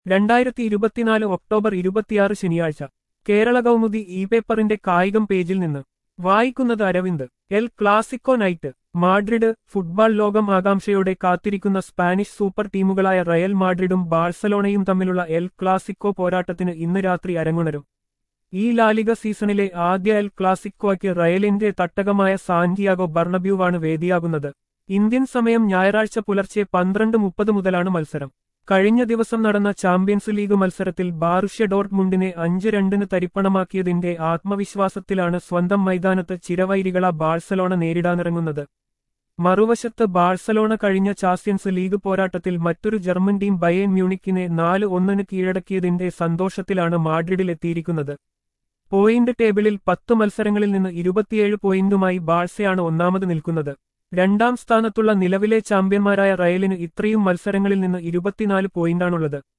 രണ്ടായിരത്തി ഇരുപത്തിനാല് ഒക്ടോബർ ഇരുപത്തിയാറ് ശനിയാഴ്ച കേരള കൗമുദി ഇ പേപ്പറിന്റെ കായികം പേജിൽ നിന്ന് വായിക്കുന്നത് Aravind El Clasico night Madrid football ലോകം ആകാംക്ഷയോടെ കാത്തിരിക്കുന്ന സ്പാനിഷ് സൂപ്പർ ടീമുകളായ റയൽ മാഡ്രിഡും ബാഴ്സലോണയും തമ്മിലുള്ള എൽ ക്ലാസിക്കോ പോരാട്ടത്തിന് ഇന്ന് രാത്രി അരങ്ങുണരും ഈ ലാലിക സീസണിലെ ആദ്യ എൽ ക്ലാസിക്കോയ്ക്ക് റയലിന്റെ തട്ടകമായ സാന്റിയാഗോ ബർണബ്യൂവാണ് വേദിയാകുന്നത് ഇന്ത്യൻ സമയം ഞായറാഴ്ച പുലർച്ചെ പന്ത്രണ്ട് മുപ്പത് മുതലാണ് മത്സരം കഴിഞ്ഞ ദിവസം നടന്ന ചാമ്പ്യൻസ് ലീഗ് മത്സരത്തിൽ ബാറുഷ്യ ഡോർട്ട്മുണ്ടിനെ അഞ്ച് രണ്ടിന് തരിപ്പണമാക്കിയതിന്റെ ആത്മവിശ്വാസത്തിലാണ് സ്വന്തം മൈതാനത്ത് ചിരവൈരികള ബാഴ്സലോണ നേരിടാനിറങ്ങുന്നത് മറുവശത്ത് ബാഴ്സലോണ കഴിഞ്ഞ ചാമ്പ്യൻസ് ലീഗ് പോരാട്ടത്തിൽ മറ്റൊരു ജർമ്മൻ ടീം ബയേൻ മ്യൂണിക്കിനെ നാല് ഒന്നിന് കീഴടക്കിയതിന്റെ സന്തോഷത്തിലാണ് മാഡ്രിഡിലെത്തിയിരിക്കുന്നത് പോയിന്റ് ടേബിളിൽ പത്ത് മത്സരങ്ങളിൽ നിന്ന് ഇരുപത്തിയേഴ് പോയിന്റുമായി ബാഴ്സയാണ് ഒന്നാമത് നിൽക്കുന്നത് രണ്ടാം സ്ഥാനത്തുള്ള നിലവിലെ ചാമ്പ്യന്മാരായ റയലിന് ഇത്രയും മത്സരങ്ങളിൽ നിന്ന് ഇരുപത്തിനാല് പോയിന്റാണുള്ളത്